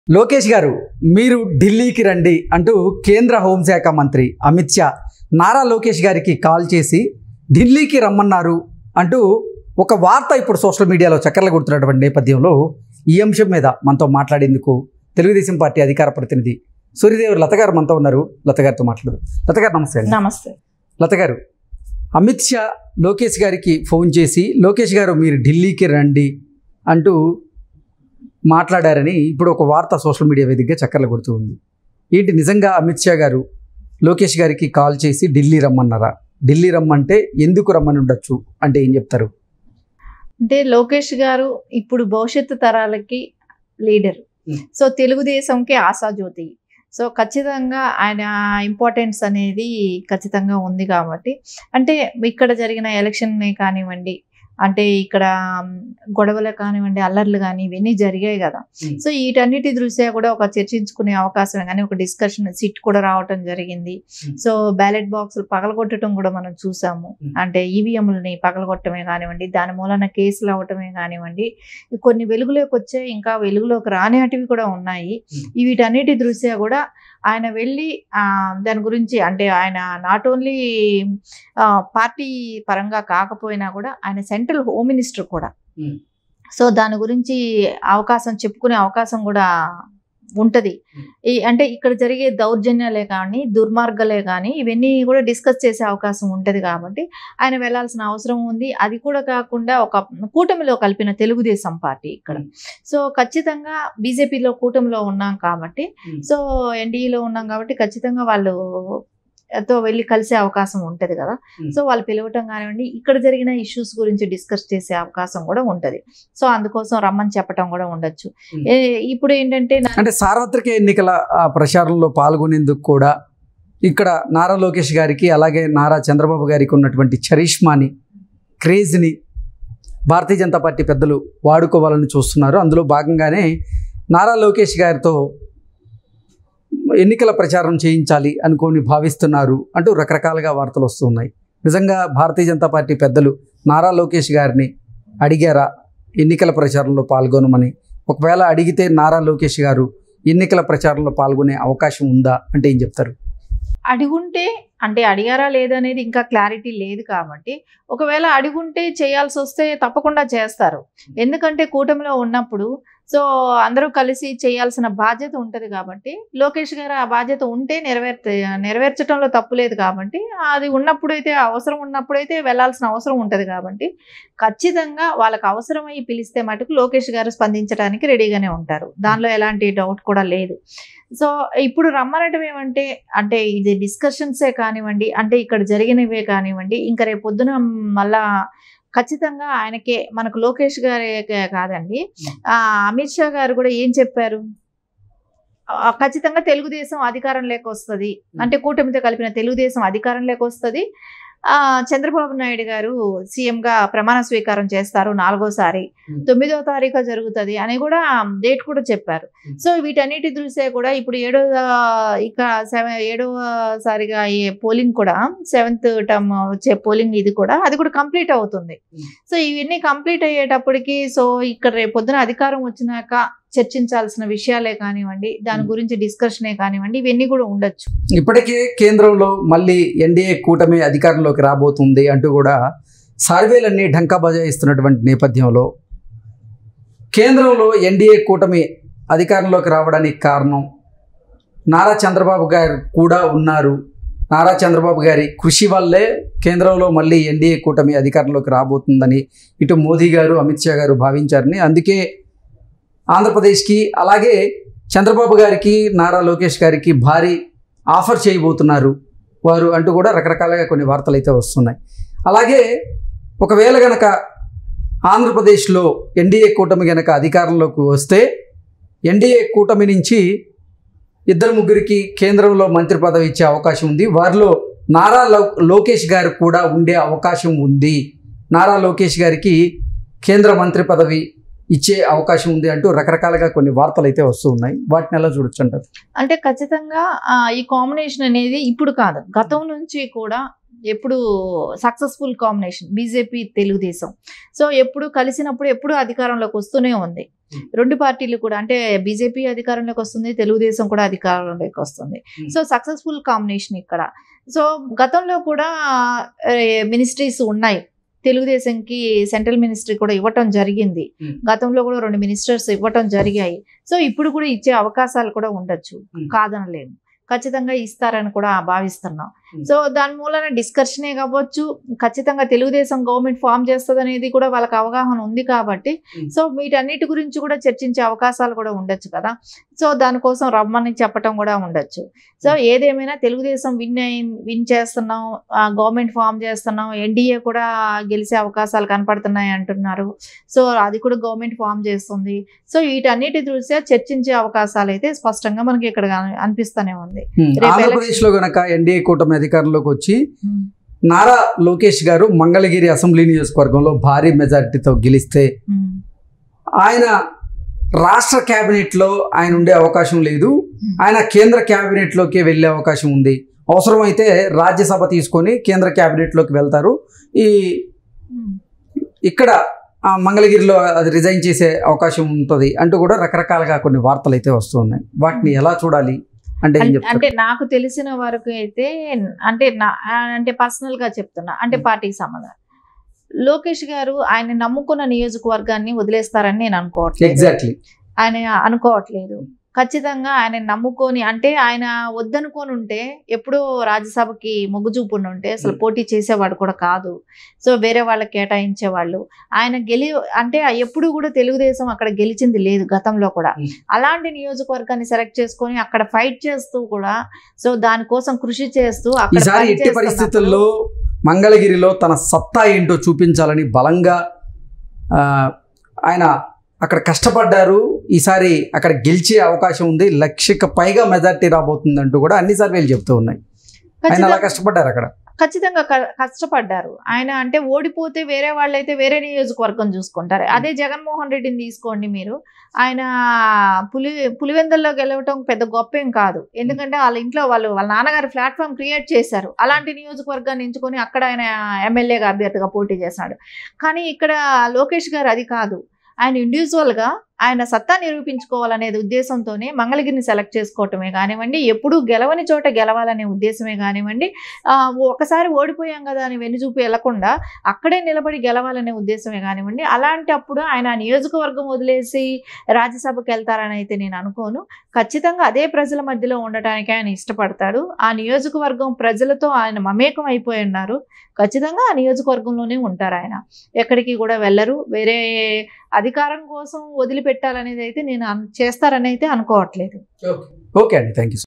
లోకేష్ గారు మీరు ఢిల్లీకి రండి అంటూ కేంద్ర హోంశాఖ మంత్రి అమిత్ షా నారా లోకేష్ గారికి కాల్ చేసి ఢిల్లీకి రమ్మన్నారు అంటూ ఒక వార్త ఇప్పుడు సోషల్ మీడియాలో చక్కర్లు కొడుతున్నటువంటి నేపథ్యంలో ఈ అంశం మీద మనతో మాట్లాడేందుకు తెలుగుదేశం పార్టీ అధికార ప్రతినిధి సూర్యదేవి లత గారు మనతో ఉన్నారు లత గారితో మాట్లాడదు లత గారు నమస్తే అండి నమస్తే లత గారు అమిత్ షా లోకేష్ గారికి ఫోన్ చేసి లోకేష్ గారు మీరు ఢిల్లీకి రండి అంటూ మాట్లాడారని ఇప్పుడు ఒక వార్త సోషల్ మీడియా వేదికగా చక్కర్లు కొడుతూ ఉంది ఏంటి నిజంగా అమిత్ షా గారు లోకేష్ గారికి కాల్ చేసి ఢిల్లీ రమ్మన్నారా ఢిల్లీ రమ్మంటే ఎందుకు రమ్మని ఉండొచ్చు అంటే ఏం చెప్తారు అంటే లోకేష్ గారు ఇప్పుడు భవిష్యత్తు తరాలకి లీడర్ Hmm. సో తెలుగుదేశంకి ఆశాజ్యోతి సో ఖచ్చితంగా ఆయన ఇంపార్టెన్స్ అనేది ఖచ్చితంగా ఉంది కాబట్టి అంటే ఇక్కడ జరిగిన ఎలక్షన్ కానివ్వండి అంటే ఇక్కడ మ్, గొడవలు కానివ్వండి అల్లర్లు కానీ ఇవన్నీ జరిగాయి కదా Hmm. సో వీటన్నిటి దృష్ట్యా కూడా ఒక చర్చించుకునే అవకాశం కానీ ఒక డిస్కషన్ సిట్ కూడా రావటం జరిగింది Hmm. సో బ్యాలెట్ బాక్సులు పగలగొట్టడం కూడా మనం చూసాము Hmm. అంటే ఈవీఎంలని పగలగొట్టమే కానివ్వండి దాని మూలన కేసులు అవటమే కానివ్వండి కొన్ని వెలుగులోకి వచ్చే ఇంకా వెలుగులోకి రానిటివి కూడా ఉన్నాయి Hmm. ఈ వీటన్నిటి దృష్ట్యా కూడా ఆయన వెళ్ళి ఆ, దాని గురించి అంటే ఆయన నాట్ ఓన్లీ పార్టీ పరంగా కాకపోయినా కూడా ఆయన సెంట్రల్ హోమ్ మినిస్టర్ కూడా Hmm. సో దాని గురించి అవకాశం చెప్పుకునే అవకాశం కూడా ఉంటది Hmm. ఈ అంటే ఇక్కడ జరిగే దౌర్జన్యాలే కానీ దుర్మార్గాలే కానీ ఇవన్నీ కూడా డిస్కస్ చేసే అవకాశం ఉంటది కాబట్టి ఆయన వెళ్ళాల్సిన అవసరం ఉంది అది కూడా కాకుండా ఒక కూటమిలో కలిపిన తెలుగుదేశం పార్టీ ఇక్కడ Hmm. సో ఖచ్చితంగా బీజేపీలో కూటమిలో ఉన్నాం కాబట్టి Hmm. సో ఎన్డీఏలో ఉన్నాం కాబట్టి ఖచ్చితంగా వాళ్ళు తో వెళ్ళి కలిసే అవకాశం ఉంటది కదా Hmm. సో వాళ్ళు పిలవటం కానివ్వండి ఇక్కడ జరిగిన ఇష్యూస్ గురించి డిస్కస్ చేసే అవకాశం కూడా ఉంటది సో అందుకోసం రమ్మని చెప్పటం కూడా ఉండొచ్చు Hmm. ఏ- ఇప్పుడు ఏంటంటే నా- అంటే సార్వత్రిక ఎన్నికల ఆ, ప్రచారంలో పాల్గొనేందుకు కూడా ఇక్కడ నారా లోకేష్ గారికి అలాగే నారా చంద్రబాబు గారికి ఉన్నటువంటి చరిష్మాని క్రేజ్ని భారతీయ జనతా పార్టీ పెద్దలు వాడుకోవాలని చూస్తున్నారు అందులో భాగంగానే నారా లోకేష్ గారితో ఎన్నికల ప్రచారం చేయించాలి అనుకోని భావిస్తున్నారు అంటూ రకరకాలుగా వార్తలు వస్తున్నాయి నిజంగా భారతీయ జనతా పార్టీ పెద్దలు నారా లోకేష్ గారిని అడిగారా ఎన్నికల ప్రచారంలో పాల్గొనమని ఒకవేళ అడిగితే నారా లోకేష్ గారు ఎన్నికల ప్రచారంలో పాల్గొనే అవకాశం ఉందా అంటే ఏం చెప్తారు అడిగుంటే అంటే అడిగారా లేదనేది ఇంకా క్లారిటీ లేదు కాబట్టి ఒకవేళ అడిగుంటే చేయాల్సి వస్తే తప్పకుండా చేస్తారు ఎందుకంటే కూటమిలో ఉన్నప్పుడు సో అందరూ కలిసి చేయాల్సిన బాధ్యత ఉంటుంది కాబట్టి లోకేష్ గారు ఆ బాధ్యత ఉంటే నెరవేర్త నెరవేర్చడంలో తప్పు లేదు కాబట్టి అది ఉన్నప్పుడైతే అవసరం ఉన్నప్పుడైతే వెళ్ళాల్సిన అవసరం ఉంటుంది కాబట్టి ఖచ్చితంగా వాళ్ళకి అవసరమై పిలిస్తే మటుకు లోకేష్ గారు స్పందించడానికి రెడీగానే ఉంటారు దానిలో ఎలాంటి డౌట్ కూడా లేదు సో ఇప్పుడు రమ్మనటం ఏమంటే అంటే ఇది డిస్కషన్సే కానివ్వండి అంటే ఇక్కడ జరిగినవే కానివ్వండి ఇంకా రేపు పొద్దున మళ్ళా ఖచ్చితంగా ఆయనకే మనకు లోకేష్ గారే కాదండి ఆ, అమిత్ షా గారు కూడా ఏం చెప్పారు ఆ, ఖచ్చితంగా తెలుగుదేశం అధికారంలోకి వస్తుంది అంటే కూటమితో కలిపిన తెలుగుదేశం అధికారంలోకి వస్తుంది ఆ, చంద్రబాబు నాయుడు గారు సీఎం గా ప్రమాణ స్వీకారం చేస్తారు నాలుగోసారి Hmm. తొమ్మిదో తారీఖు జరుగుతుంది అని కూడా డేట్ కూడా చెప్పారు Hmm. సో వీటన్నిటి దృష్ట్యా కూడా ఇప్పుడు ఏడో ఇక సెవెన్ ఏడవ సారిగా అయ్యే పోలింగ్ కూడా సెవెంత్ టర్మ్ వచ్చే పోలింగ్ ఇది కూడా అది కూడా కంప్లీట్ అవుతుంది Hmm. సో ఇవన్నీ కంప్లీట్ అయ్యేటప్పటికి సో ఇక్కడ రేపు పొద్దున అధికారం వచ్చినాక చర్చించాల్సిన విషయాలే కానివ్వండి దాని Hmm. గురించి డిస్కషనే కానివ్వండి ఇవన్నీ కూడా ఉండొచ్చు ఇప్పటికే కేంద్రంలో మళ్ళీ ఎన్డీఏ కూటమి అధికారంలోకి రాబోతుంది అంటూ కూడా సర్వేలన్నీ ఢంకా బజాయిస్తున్నటువంటి నేపథ్యంలో కేంద్రంలో ఎన్డీఏ కూటమి అధికారంలోకి రావడానికి కారణం నారా చంద్రబాబు గారు కూడా ఉన్నారు నారా చంద్రబాబు గారి కృషి వల్లే కేంద్రంలో మళ్ళీ ఎన్డీఏ కూటమి అధికారంలోకి రాబోతుందని ఇటు మోదీ గారు అమిత్ షా గారు భావించారని అందుకే ఆంధ్రప్రదేశ్కి అలాగే చంద్రబాబు గారికి నారా లోకేష్ గారికి భారీ ఆఫర్ చేయబోతున్నారు వారు అంటూ కూడా రకరకాలుగా కొన్ని వార్తలు అయితే వస్తున్నాయి అలాగే ఒకవేళ గనక ఆంధ్రప్రదేశ్లో ఎన్డీఏ కూటమి గనక అధికారంలోకి వస్తే ఎన్డీఏ కూటమి నుంచి ఇద్దరు ముగ్గురికి కేంద్రంలో మంత్రి పదవి ఇచ్చే అవకాశం ఉంది వారిలో నారా లో లోకేష్ గారు కూడా ఉండే అవకాశం ఉంది నారా లోకేష్ గారికి కేంద్ర మంత్రి పదవి ఇచ్చే అవకాశం ఉంది అంటూ రకరకాలుగా కొన్ని వార్తలు అయితే వస్తూ ఉన్నాయి వాటిని ఎలా చూడొచ్చు అంటారు అంటే ఖచ్చితంగా ఆ, ఈ కాంబినేషన్ అనేది ఇప్పుడు కాదు గతం నుంచి కూడా ఎప్పుడు successful combination BJP Telugu Desam so ఎప్పుడు కలిసినప్పుడు ఎప్పుడు అధికారంలోకి వస్తూనే ఉంది రెండు పార్టీలు కూడా అంటే బీజేపీ అధికారంలోకి వస్తుంది తెలుగుదేశం కూడా అధికారంలోకి వస్తుంది సో సక్సెస్ఫుల్ కాంబినేషన్ ఇక్కడ సో గతంలో కూడా మినిస్ట్రీస్ ఉన్నాయి తెలుగుదేశంకి సెంట్రల్ మినిస్ట్రీ కూడా ఇవ్వటం జరిగింది Hmm. గతంలో కూడా రెండు మినిస్టర్స్ ఇవ్వటం జరిగాయి సో ఇప్పుడు కూడా ఇచ్చే అవకాశాలు కూడా ఉండొచ్చు Hmm. కాదనలేము ఖచ్చితంగా ఇస్తారని కూడా భావిస్తున్నాం Hmm. సో దాని మూలన డిస్కషనే కావచ్చు ఖచ్చితంగా తెలుగుదేశం గవర్నమెంట్ ఫామ్ చేస్తుంది అనేది కూడా వాళ్ళకి అవగాహన ఉంది కాబట్టి Hmm. సో వీటన్నిటి గురించి కూడా చర్చించే అవకాశాలు కూడా ఉండొచ్చు కదా సో దానికోసం రమ్మని చెప్పటం కూడా ఉండొచ్చు సో ఏదేమైనా తెలుగుదేశం విన్ అయి విన్ చేస్తున్నాం గవర్నమెంట్ ఫామ్ చేస్తున్నాం ఎన్డీఏ కూడా గెలిచే అవకాశాలు కనపడుతున్నాయి అంటున్నారు సో అది కూడా గవర్నమెంట్ ఫామ్ చేస్తుంది సో వీటన్నిటి దృష్ట్యా చర్చించే అవకాశాలు అయితే స్పష్టంగా మనకి ఇక్కడ కన- అనిపిస్తూనే ఉంది రేపు ఆంధ్రప్రదేశ్ లో గనక ఎన్డీఏ కూటమి అధికారంలోకి వచ్చి నారా లోకేష్ గారు మంగళగిరి అసెంబ్లీ నియోజకవర్గంలో భారీ మెజారిటీతో గెలిస్తే ఉమ్. ఆయన రాష్ట్ర క్యాబినెట్లో ఆయన ఉండే అవకాశం లేదు ఆయన కేంద్ర క్యాబినెట్లోకి వెళ్ళే అవకాశం ఉంది అవసరమైతే రాజ్యసభ తీసుకొని కేంద్ర క్యాబినెట్లోకి వెళ్తారు ఈ ఉమ్. ఇక్కడ ఆ మంగళగిరిలో అది రిజైన్ చేసే అవకాశం ఉంటుంది అంటూ కూడా రకరకాలుగా కొన్ని వార్తలు అయితే వస్తున్నాయి వాటిని ఎలా చూడాలి అంటే ఏం అన్- చెప్తారు అంటే నాకు తెలిసిన వరకు అయితే అంటే నా అంటే పర్సనల్ గా చెప్తున్నా అంటే Hmm. పార్టీకి సంబంధం లోకేష్ గారు ఆయన నమ్ముకున్న నియోజకవర్గాన్ని వదిలేస్తారని నేను అనుకోవట్లేదు ఎగ్జాక్ట్లీ ఆయన అనుకోవట్లేదు ఖచ్చితంగా ఆయన నమ్ముకొని అంటే ఆయన వద్దనుకొని ఉంటే ఎప్పుడో రాజ్యసభకి మొగ్గు చూపుని ఉంటే అసలు Hmm. పోటీ చేసేవాడు కూడా కాదు సో వేరే వాళ్ళకి కేటాయించేవాళ్ళు ఆయన గెలి అంటే ఎప్పుడు కూడా తెలుగుదేశం అక్కడ గెలిచింది లేదు గతంలో కూడా Hmm. అలాంటి నియోజకవర్గాన్ని సెలెక్ట్ చేసుకొని అక్కడ ఫైట్ చేస్తూ కూడా సో దానికోసం కృషి చేస్తూ అక్కడ ఈసారి పని ఎట్టి చేస్తున్నప్పుడు- పరిస్థితుల్లో మంగళగిరిలో తన సత్తా ఏంటో చూపించాలని బలంగా ఆ, ఆయన అక్కడ కష్టపడ్డారు ఈసారి అక్కడ గెలిచే అవకాశం ఉంది లక్షకు పైగా మెజార్టీ రాబోతుంది అంటూ కూడా అన్ని సర్వేలు చెప్తూ ఉన్నాయి ఆయన అలా ఖచ్చితంగా- కష్టపడ్డారు అక్కడ ఖచ్చితంగా క- కష్టపడ్డారు ఆయన అంటే ఓడిపోతే వేరే వాళ్ళైతే వేరే నియోజకవర్గం చూసుకుంటారు అదే జగన్మోహన్ రెడ్డిని తీసుకోండి మీరు ఆయన పులి పులివెందల్లో గెలవటం పెద్ద గొప్ప ఏం కాదు ఎందుకంటే వాళ్ళ ఇంట్లో వాళ్ళు వాళ్ళ నాన్నగారు ప్లాట్ఫామ్ క్రియేట్ చేశారు అలాంటి నియోజకవర్గాన్ని ఎంచుకొని అక్కడ ఆయన ఎమ్మెల్యేగా అభ్యర్థిగా పోటీ చేశాడు కానీ ఇక్కడ లోకేష్ గారు అది కాదు ఆయన ఇండివిజువల్గా ఆయన సత్తా నిరూపించుకోవాలనేది ఉద్దేశంతోనే మంగళగిరిని సెలెక్ట్ చేసుకోవటమే కానివ్వండి ఎప్పుడూ గెలవని చోట గెలవాలనే ఉద్దేశమే కానివ్వండి ఆ, ఒకసారి ఓడిపోయాం కదా అని వెన్నుచూపు వెళ్లకుండా అక్కడే నిలబడి గెలవాలనే ఉద్దేశమే కానివ్వండి అలాంటప్పుడు ఆయన ఆ నియోజకవర్గం వదిలేసి రాజ్యసభకు వెళ్తారని అయితే నేను అనుకోను ఖచ్చితంగా అదే ప్రజల మధ్యలో ఉండటానికి ఆయన ఇష్టపడతాడు ఆ నియోజకవర్గం ప్రజలతో ఆయన మమేకం అయిపోయి ఉన్నారు ఖచ్చితంగా ఆ నియోజకవర్గంలోనే ఉంటారు ఆయన ఎక్కడికి కూడా వెళ్ళరు వేరే అధికారం కోసం వదిలిపెట్టాలనేది అయితే నేను అన్- చేస్తారని అయితే అనుకోవట్లేదు ఓకే అండి థ్యాంక్ యూ